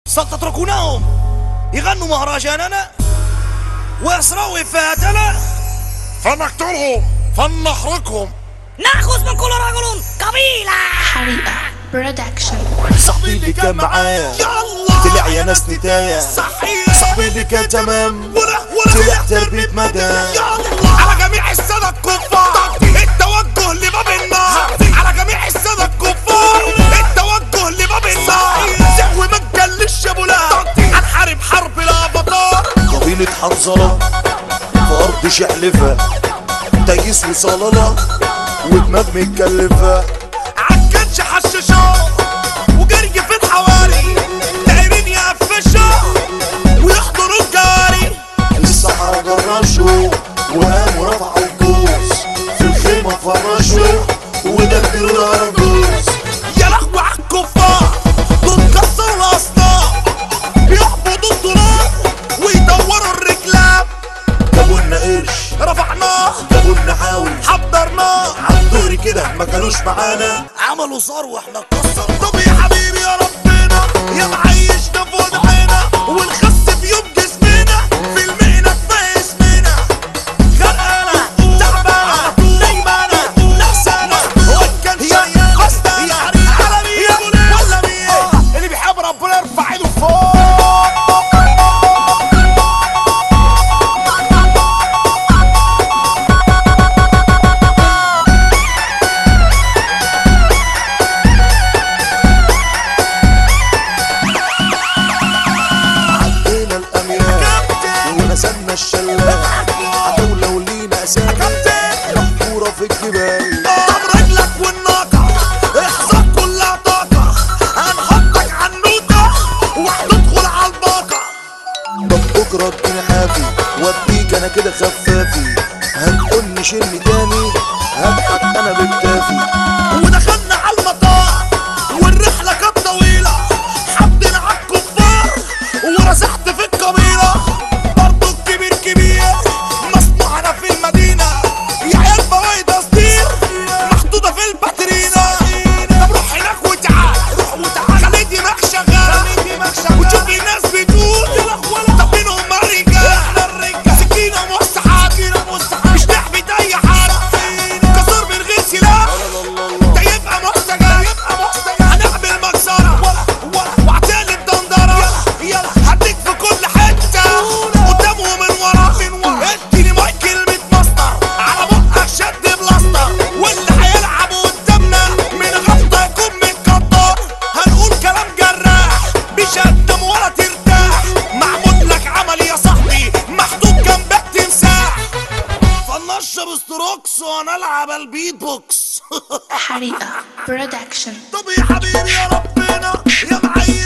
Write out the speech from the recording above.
ستتركونهم يغنوا مهرجاننا ويسرقوا إفيهاتنا فنقتلهم فنحرقهم نأخذ من كل رجل قبيلة حريقة برودكشن صاحبي اللي كان معايا يلا طلع يا ناس ندايا صحيح صاحبي اللي كان تمام ولا ولا طلع تربية مدى يلا على جميع السادة الكفار التوجه لباب النار على جميع السادة الكفار التوجه لباب النار زهو ما تجلش يا بولاد هنحارب حرب الافاتار قبيلة حنظلة في أرض شحلفة تيس وصلالة ودماغ متكلفة عالكنش حششوا وجري في الحواري دايرين يقفشوا ويحضروا الجاري الصحراء جرشوا وقاموا رفعوا الجوز في الخيمة فرشوا ودبروا الأرجوز يا لهوي عالكفار دول كسروا الاصنام بيحبطوا التراب ويدوروا الرجلام جابوا لنا قرش رفعناه جابوا لنا حاول حضرناه عالدوري كده ما كانوش معانا عملوا صار واحنا كسر طب يا حبيبي يا ربنا يا معيشنا في وضعنا ونخس في يوم جسمنا في المهنة في اسمنا غرقانة تعبانة نايمانة نحسانة هو كان شيء خستانة على مين ولا مين اللي بيحب ربنا يرفع ايده فوق عدينا الأميال ونسلنا الشلال عتاولة ولينا أسامي محفورة في الجبال طب رجلك والناقة احذر كلها طاقة هنحطك عنوتة وهتدخل على الباقة طب بكرة اديني حافي واديك أنا كده خفافي هتقولي شيلني تاني هضحك أنا بالكافي ودخلنا على المطار والرحلة كانت طويلة حطينا على الكفار ورزحت في القبيلة برضو الكبير كبير مصنعنا في المدينة يا عيال بوايد تصدير محطوطة في الباترينا طب روح هناك وتعال روح وتعال خلي دماغك شغالة وتشوف الناس بتقول طب مين هم الرجالة سكينة موسعات مش لعبة أي حاجة كسر من غير سلاح ده يبقى محتاجة يبقى محتاجة هنعمل مكسرة وهتقلب دندرة هديك في كل حتة قدام ومن ورا من ورا اديني مايك كلمة مصدر على بقك شد بلاستر واللي هيلعب قدامنا من غلطة يكون متقدر هنقول كلام جراح مش هتنام ولا ترتاح معمول لك عمل يا صاحبي محطوط جنبك تمساح فنشر ستروكس وانا العب البيت بوكس حريقة برودكشن طب يا حبيبي يا ربنا يا معين